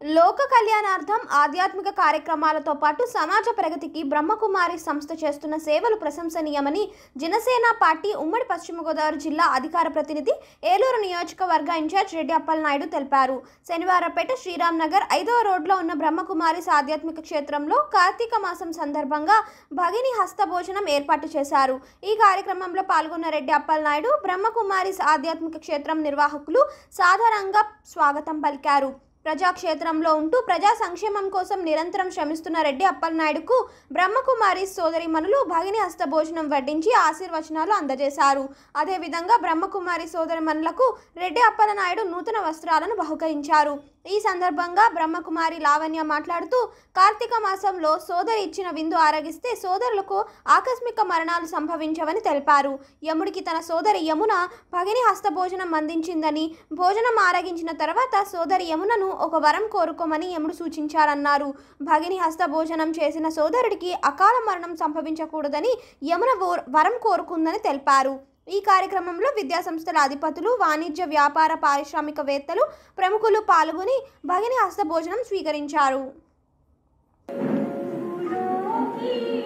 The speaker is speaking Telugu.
లోక కళ్యాణార్థం ఆధ్యాత్మిక కార్యక్రమాలతో పాటు సమాజ ప్రగతికి బ్రహ్మకుమారి సంస్థ చేస్తున్న సేవలు ప్రశంసనీయమని జనసేన పార్టీ ఉమ్మడి పశ్చిమ గోదావరి జిల్లా అధికార ప్రతినిధి ఏలూరు నియోజకవర్గ ఇన్ఛార్జ్ రెడ్డి అప్పలనాయుడు తెలిపారు శనివారపేట శ్రీరామ్ నగర్ ఐదవ రోడ్లో ఉన్న బ్రహ్మకుమారి ఆధ్యాత్మిక క్షేత్రంలో కార్తీక మాసం సందర్భంగా భగిని హస్తభోజనం ఏర్పాటు చేశారు ఈ కార్యక్రమంలో పాల్గొన్న రెడ్డి అప్పలనాయుడు బ్రహ్మకుమారి ఆధ్యాత్మిక క్షేత్రం నిర్వాహకులు సాధారణంగా స్వాగతం పలికారు ప్రజాక్షేత్రంలో ఉంటూ ప్రజా సంక్షేమం కోసం నిరంతరం శ్రమిస్తున్న రెడ్డి అప్పలనాయుడుకు బ్రహ్మకుమారి సోదరిమణులు భగిని హస్తభోజనం వడ్డించి ఆశీర్వచనాలు అందజేశారు అదేవిధంగా బ్రహ్మకుమారి సోదరిమణులకు రెడ్డి అప్పలనాయుడు నూతన వస్త్రాలను బహుకరించారు ఈ సందర్భంగా బ్రహ్మకుమారి లావణ్య మాట్లాడుతూ కార్తీక మాసంలో సోదరి ఇచ్చిన విందు ఆరగిస్తే సోదరులకు ఆకస్మిక మరణాలు సంభవించవని తెలిపారు యముడికి తన సోదరి యమున భగిని హస్తభోజనం అందించిందని భోజనం ఆరగించిన తర్వాత సోదరి యమునను ఒక వరం కోరుకోమని యముడు సూచించారన్నారు భగిని హస్తభోజనం చేసిన సోదరుడికి అకాల మరణం సంభవించకూడదని యమున వో- వరం కోరుకుందని తెలిపారు ఈ కార్యక్రమంలో విద్యాసంస్థల అధిపతులు వాణిజ్య వ్యాపార పారిశ్రామికవేత్తలు ప్రముఖులు పాల్గొని భగిని హస్తభోజనం స్వీకరించారు की